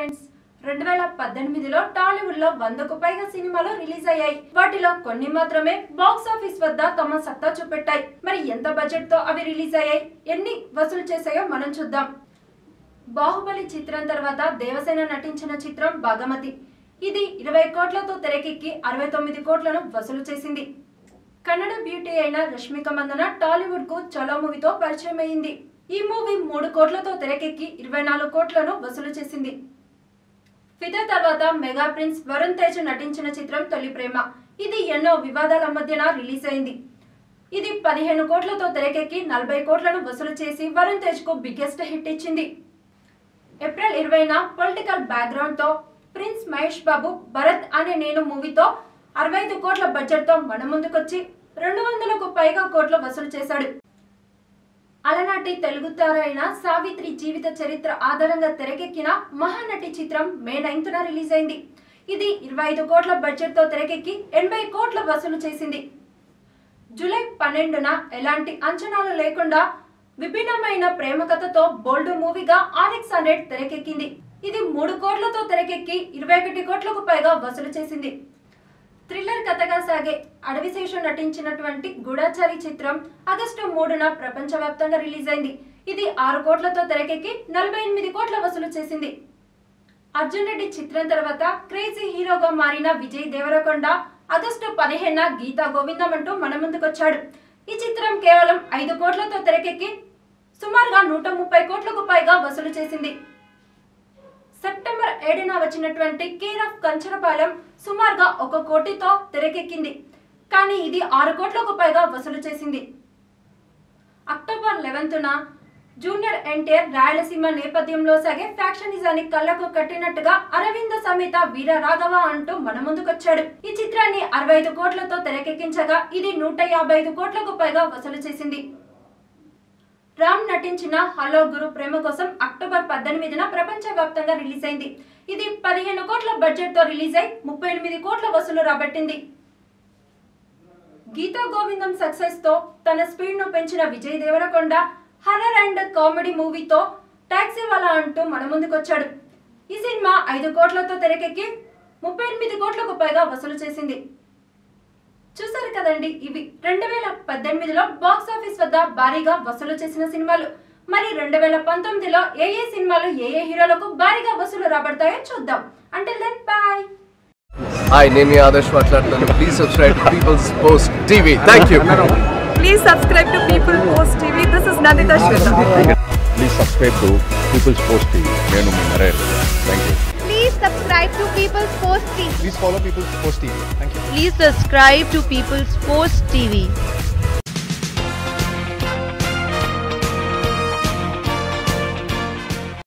Friends రెండు వేల పద్దెనిమిదిలో టాలీవుడ్ లో వందకు పైగా సినిమాలు రిలీజ్ అయ్యాయి వాటిలో కొన్ని మాత్రమే బాక్స్ ఆఫీస్ వద్ద తమ సత్తా చూపెట్టాయి మరి ఎంత బడ్జెట్ తో అవి రిలీజ్ అయ్యాయి ఎన్ని వసూలు చేశాయో మనం చూద్దాం బాహుబలి చిత్రం తర్వాత దేవసేన నటించిన చిత్రం భాగమతి ఇది ఇరవై కోట్లతో తెరకెక్కి అరవై తొమ్మిది కోట్లను వసూలు చేసింది కన్నడ బ్యూటీ అయిన రష్మిక మందన టాలీవుడ్ కు చలో మూవీతో పరిచయం అయింది ఈ మూవీ మూడు కోట్లతో తెరకెక్కి ఇరవై నాలుగు కోట్లను వసూలు చేసింది ఫిదా తర్వాత మెగా ప్రిన్స్ వరుణ్ తేజ్ నటించిన చిత్రం తొలి ప్రేమ ఇది ఎన్నో వివాదాల మధ్యన రిలీజ్ అయింది ఇది పదిహేను కోట్లతో తెరకెక్కి నలభై కోట్లను వసూలు చేసి వరుణ్ తేజ్ కు బిగ్గెస్ట్ హిట్ ఇచ్చింది ఏప్రిల్ ఇరవైన పొలిటికల్ బ్యాక్గ్రౌండ్ తో ప్రిన్స్ మహేష్ బాబు భరత్ అనే నేను మూవీతో అరవై ఐదు కోట్ల బడ్జెట్ తో మన ముందుకొచ్చి రెండు వందలకు పైగా కోట్ల వసూలు చేశాడు అలనాటి తెలుగు తారైన సావిత్రి జీవిత చరిత్ర ఆధారంగా తెరకెక్కిన మహానటి చిత్రం మే నైన్త్న రిలీజ్ అయింది ఇది ఇరవై ఐదు కోట్ల బడ్జెట్ తో తెరకెక్కి ఎనభై కోట్ల వసూలు చేసింది జూలై పన్నెండున ఎలాంటి అంచనాలు లేకుండా విభిన్నమైన ప్రేమ కథతో బోల్డ్ మూవీగా ఆర్ఎక్స్ హండ్రెడ్ తెరకెక్కింది ఇది మూడు కోట్లతో తెరకెక్కి ఇరవై ఒకటి కోట్లకు పైగా వసూలు చేసింది థ్రిల్లర్ కథగా సాగే అడవిశేషం నటించినటువంటి గూఢాచారి చిత్రం ఆగస్టు మూడున ప్రపంచవ్యాప్తంగా రిలీజ్ అయింది ఇది ఆరు కోట్లతో తెరకెక్కి నలభై ఎనిమిది కోట్ల వసూలు చేసింది అర్జున్ రెడ్డి చిత్రం తర్వాత క్రేజీ హీరోగా మారిన విజయ్ దేవరకొండ ఆగస్టు పదిహేన గీతా గోవిందం అంటూ మన ముందుకొచ్చాడు ఈ చిత్రం కేవలం ఐదు కోట్లతో తెరకెక్కి సుమారుగా నూట ముప్పై కోట్లకు పైగా వసూలు చేసింది సెప్టెంబర్ ఏడున వచ్చినటువంటి కేర్ ఆఫ్ కంచరపాలెం సుమారుగా ఒక కోటితో తెరకెక్కింది కానీ ఇది ఆరు కోట్లకు పైగా వసూలు చేసింది అక్టోబర్ లెవెన్త్న జూనియర్ ఎన్టీఆర్ రాయలసీమ నేపథ్యంలో సాగే ఫ్యాక్షనిజాన్ని కళ్ళకు కట్టినట్టుగా అరవింద సమేత వీర రాఘవ అంటూ మన ముందుకొచ్చాడు ఈ చిత్రాన్ని అరవై ఐదు కోట్లతో తెరకెక్కించగా ఇది నూట యాభై ఐదు కోట్లకు పైగా వసూలు చేసింది రామ్ నటించిన హలో గురు ప్రేమ కోసం అక్టోబర్ పద్దెనిమిదిన ప్రపంచ వ్యాప్తంగా రిలీజ్ అయింది ఇది పదిహేను కోట్ల బడ్జెట్ తో రిలీజ్ అయి ముప్పై ఎనిమిది కోట్ల వసూలు రాబట్టింది గీతా గోవిందం సక్సెస్ తో తన స్పీడ్ ను పెంచిన Vijay Deverakonda horror and comedy మూవీతో టాక్సీ వాలా అంటూ మన ముందుకొచ్చాడు ఈ సినిమా ఐదు కోట్లతో తెరకెక్కి ముప్పై ఎనిమిది కోట్లకు పైగా వసూలు చేసింది చూసారు కదండి ఇవి రెండు వేల పద్దెనిమిదిలో బాక్స్ ఆఫీస్ వద్ద భారీగా వసూలు చేసిన సినిమాలు మరి రెండు వేల పంతొమ్మిదిలో ఏ ఏ సినిమాలు ఏ ఏ హీరోలకు భారీగా వసూలు రాబడతాయో చూద్దాం అంటే దెన్ బాయ్ హాయ్ నేను మీ ఆదర్శ్ మాట్లాడుతున్నాను please subscribe to People's Post TV thank you Please subscribe to People Post TV. This is Nandita Shweta. Please subscribe to People's Post TV నేను మీ Naresh thank you Please subscribe to People's Post TV. Please follow People's Post TV thank you Please subscribe to People's Post TV.